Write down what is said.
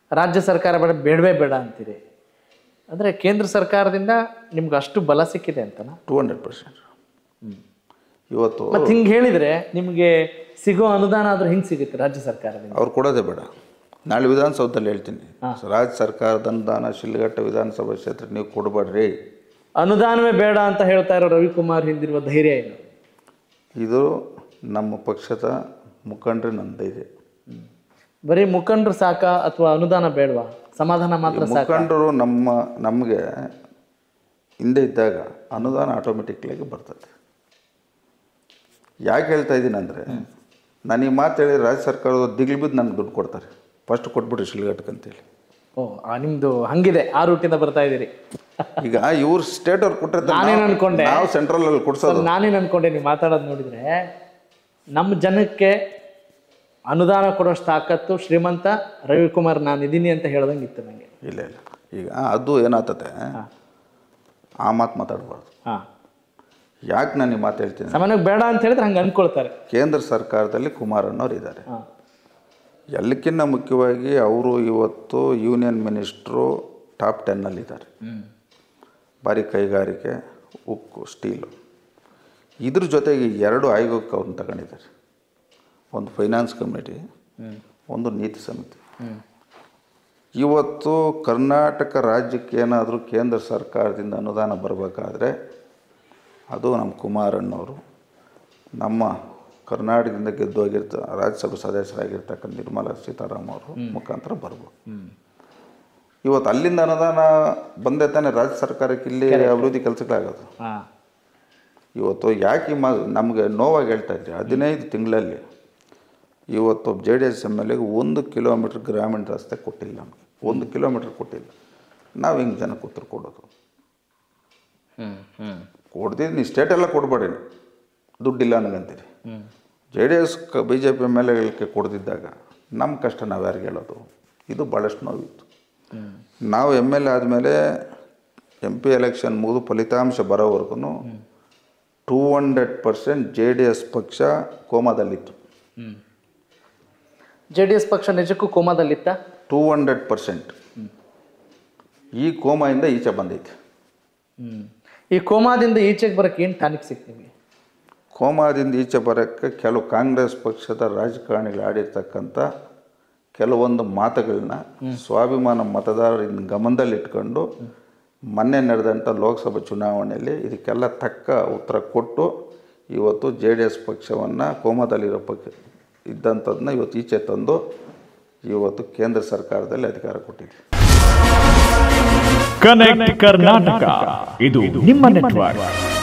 ರಾಜ್ಯ ಸರ್ಕಾರ ಬೇಡ ಬೇಡವೇ ಬೇಡ ಅಂತೀರಿ ಅಂದರೆ ಕೇಂದ್ರ ಸರ್ಕಾರದಿಂದ ನಿಮ್ಗೆ ಅಷ್ಟು ಬಲ ಸಿಕ್ಕಿದೆ ಅಂತನಾ ಟೂ ಹಂಡ್ರೆಡ್ ಪರ್ಸೆಂಟ್ ಇವತ್ತು ಮತ್ತೆ ಹಿಂಗೆ ಹೇಳಿದರೆ ನಿಮಗೆ ಸಿಗೋ ಅನುದಾನ ಆದ್ರೂ ಹಿಂಗೆ ಸಿಗುತ್ತೆ ರಾಜ್ಯ ಸರ್ಕಾರದಿಂದ ಅವ್ರು ಕೊಡೋದೇ ಬೇಡ ನಾಳೆ ವಿಧಾನಸೌಧದಲ್ಲಿ ಹೇಳ್ತೀನಿ ರಾಜ್ಯ ಸರ್ಕಾರದ ಅನುದಾನ ಶಿಲ್ಘಟ್ಟ ವಿಧಾನಸಭಾ ಕ್ಷೇತ್ರ ನೀವು ಕೊಡಬೇಡ್ರಿ ಅನುದಾನವೇ ಬೇಡ ಅಂತ ಹೇಳ್ತಾ ಇರೋ ರವಿಕುಮಾರ್ ಹಿಂದಿರುವ ಧೈರ್ಯ ಏನು ಇದು ನಮ್ಮ ಪಕ್ಷದ ಮುಖಂಡ್ರೆ ನನ್ನ ಧೈರ್ಯ ಬರೀ ಮುಖಂಡರು ಸಾಕ ಅಥವಾ ಅನುದಾನ ಬೇಡವಾ ಸಮಾಧಾನ ಮಾತ್ರ ಸಾಕ ಮುಖಂಡರು ನಮ್ಮ ನಮಗೆ ಹಿಂದೆ ಇದ್ದಾಗ ಅನುದಾನ ಆಟೋಮೆಟಿಕ್ಲಾಗಿ ಬರ್ತದೆ ಯಾಕೆ ಹೇಳ್ತಾ ಇದ್ದೀನಿ ಅಂದರೆ ನಾನು ಈ ಮಾತು ಹೇಳಿ ರಾಜ್ಯ ಸರ್ಕಾರದ ದಿಗ್ಲು ಬಿದ್ದು ನನಗೆ ದುಡ್ಡು ಕೊಡ್ತಾರೆ ಫಸ್ಟ್ ಕೊಟ್ಬಿಟ್ರಿ ಶಿಲ್ಘಟ್ಟಕ್ಕಂತೇಳಿ ಓ ಆ, ನಿಮ್ದು ಹಂಗಿದೆ ಆ ರೂಟಿಂದ ಬರ್ತಾ ಇದ್ದೀರಿ ಈಗ ಇವ್ರು ಸ್ಟೇಟ್ ಅವ್ರು ಕೊಟ್ಟಿರ್ತಾರೆ ನಾನೇನ್ ಅನ್ಕೊಂಡೆ? ನಾವು ಸೆಂಟ್ರಲಲ್ಲಿ ಕೊಡ್ಸೋದು ನಾನೇನು ಅನ್ಕೊಂಡೆ ನೀವು ಮಾತಾಡೋದು ನೋಡಿದ್ರೆ ನಮ್ಮ ಜನಕ್ಕೆ ಅನುದಾನ ಕೊಡೋಷ್ಟು ತಾಕತ್ತು ಶ್ರೀಮಂತ ರವಿಕುಮಾರ್ ನಾನು ಇದ್ದೀನಿ ಅಂತ ಹೇಳ್ದಂಗೆ ಇತ್ತು ನನಗೆ ಇಲ್ಲ ಇಲ್ಲ ಈಗ ಅದು ಏನಾಗ್ತದೆ ಆ ಮಾತು ಮಾತಾಡಬಾರ್ದು ಹಾಂ ಯಾಕೆ ನಾನು ಈ ಮಾತು ಹೇಳ್ತೀನಿ ಸಾಮಾನ್ಯವಾಗಿ ಬೇಡ ಅಂತ ಹೇಳಿದ್ರೆ ಹಂಗೆ ಅನ್ಕೊಳ್ತಾರೆ ಕೇಂದ್ರ ಸರ್ಕಾರದಲ್ಲಿ ಕುಮಾರಣ್ಣವ್ರು ಇದ್ದಾರೆ ಹಾಂ ಎಲ್ಲಕ್ಕಿಂತ ಮುಖ್ಯವಾಗಿ ಅವರು ಇವತ್ತು ಯೂನಿಯನ್ ಮಿನಿಸ್ಟ್ರು ಟಾಪ್ ಟೆನ್ನಲ್ಲಿದ್ದಾರೆ ಭಾರಿ ಕೈಗಾರಿಕೆ ಉಕ್ಕು ಸ್ಟೀಲು ಇದ್ರ ಜೊತೆಗೆ ಎರಡು ಆಯೋಗಕ್ಕೆ ಅವ್ರನ್ನ ತಗೊಂಡಿದ್ದಾರೆ ಒಂದು ಫೈನಾನ್ಸ್ ಕಮಿಟಿ ಒಂದು ನೀತಿ ಸಮಿತಿ ಇವತ್ತು ಕರ್ನಾಟಕ ರಾಜ್ಯಕ್ಕೆ ಏನಾದರೂ ಕೇಂದ್ರ ಸರ್ಕಾರದಿಂದ ಅನುದಾನ ಬರಬೇಕಾದ್ರೆ ಅದು ನಮ್ಮ ಕುಮಾರಣ್ಣವರು ನಮ್ಮ ಕರ್ನಾಟಕದಿಂದ ಗೆದ್ದು ಹೋಗಿರ್ತ ರಾಜ್ಯಸಭಾ ಸದಸ್ಯರಾಗಿರ್ತಕ್ಕಂಥ ನಿರ್ಮಲಾ ಸೀತಾರಾಮ್ ಅವರು ಮುಖಾಂತರ ಬರ್ಬೋದು ಇವತ್ತು ಅಲ್ಲಿಂದ ಅನುದಾನ ಬಂದೇ ತಾನೇ ರಾಜ್ಯ ಸರ್ಕಾರಕ್ಕೆ ಇಲ್ಲಿ ಅಭಿವೃದ್ಧಿ ಕೆಲಸಗಳಾಗೋದು ಹಾಂ ಇವತ್ತು ಯಾಕೆ ಈ ಮಾ ನಮಗೆ ನೋವಾಗಿ ಹೇಳ್ತಾ ಇದ್ರಿ ಹದಿನೈದು ತಿಂಗಳಲ್ಲಿ ಇವತ್ತು J D S M L ಎಗೆ ಒಂದು ಕಿಲೋಮೀಟ್ರ್ ಗ್ರಾಮೀಣ ರಸ್ತೆ ಕೊಟ್ಟಿಲ್ಲ ನಮಗೆ ಒಂದು ಕಿಲೋಮೀಟ್ರ್ ಕೊಟ್ಟಿಲ್ಲ ನಾವು ಹಿಂಗೆ ಜನಕ್ಕೆ ಉತ್ತರ ಕೊಡೋದು ಹ್ಞೂ ಹ್ಞೂ ಕೊಡ್ದಿದ್ದು ನೀವು ಸ್ಟೇಟೆಲ್ಲ ಕೊಡಬೇಡಿ ದುಡ್ಡಿಲ್ಲ ನನಗಂತೀರಿ ಜೆ ಡಿ ಎಸ್ ಕ B J P M L ಎಗಳಿಗೆ ಕೊಡ್ದಿದ್ದಾಗ ನಮ್ಮ ಕಷ್ಟ ನಾವು ಯಾರಿಗೆ ಹೇಳೋದು ಇದು ಭಾಳಷ್ಟು ನೋವಿತ್ತು ನಾವು ಎಮ್ ಎಲ್ ಎ ಆದಮೇಲೆ ಎಮ್ ಪಿ ಎಲೆಕ್ಷನ್ ಮುಗಿದು ಫಲಿತಾಂಶ ಬರೋವರೆಗೂ two hundred percent J D S ಪಕ್ಷ ಕೋಮಾದಲ್ಲಿತ್ತು ಜೆ ಡಿ ಎಸ್ ಪಕ್ಷ ನಿಜಕ್ಕೂ ಕೋಮಾದಲ್ಲಿತ್ತ ಟೂ ಹಂಡ್ರೆಡ್ ಪರ್ಸೆಂಟ್ ಈ ಕೋಮಾಯಿಂದ ಈಚೆ ಬಂದೈತೆ ಹ್ಞೂ ಈ ಕೋಮಾದಿಂದ ಈಚೆಗೆ ಬರೋಕ್ಕೆ ಏನು ಟಾನಿಕ್ ಸಿಕ್ತು ನಿಮಗೆ ಕೋಮಾದಿಂದ ಈಚೆ ಬರೋಕ್ಕೆ ಕೆಲವು ಕಾಂಗ್ರೆಸ್ ಪಕ್ಷದ ರಾಜಕಾರಣಿಗಳು ಆಡಿರ್ತಕ್ಕಂಥ ಕೆಲವೊಂದು ಮಾತುಗಳನ್ನ ಸ್ವಾಭಿಮಾನ ಮತದಾರರಿಂದ ಗಮನದಲ್ಲಿಟ್ಕೊಂಡು ಮೊನ್ನೆ ನಡೆದಂಥ ಲೋಕಸಭಾ ಚುನಾವಣೆಯಲ್ಲಿ ಇದಕ್ಕೆಲ್ಲ ತಕ್ಕ ಉತ್ತರ ಕೊಟ್ಟು ಇವತ್ತು ಜೆ ಡಿ ಎಸ್ ಪಕ್ಷವನ್ನು ಕೋಮದಲ್ಲಿರೋ ಪಕ್ಷ ಇದ್ದಂಥದ್ದನ್ನ ಇವತ್ತು ಈಚೆ ತಂದು ಇವತ್ತು ಕೇಂದ್ರ ಸರ್ಕಾರದಲ್ಲಿ ಅಧಿಕಾರ ಕೊಟ್ಟಿದೆ ಕನೆಕ್ಟ್ ಕರ್ನಾಟಕ ಇದು ನಿಮ್ಮ ನೆಟ್ವರ್ಕ್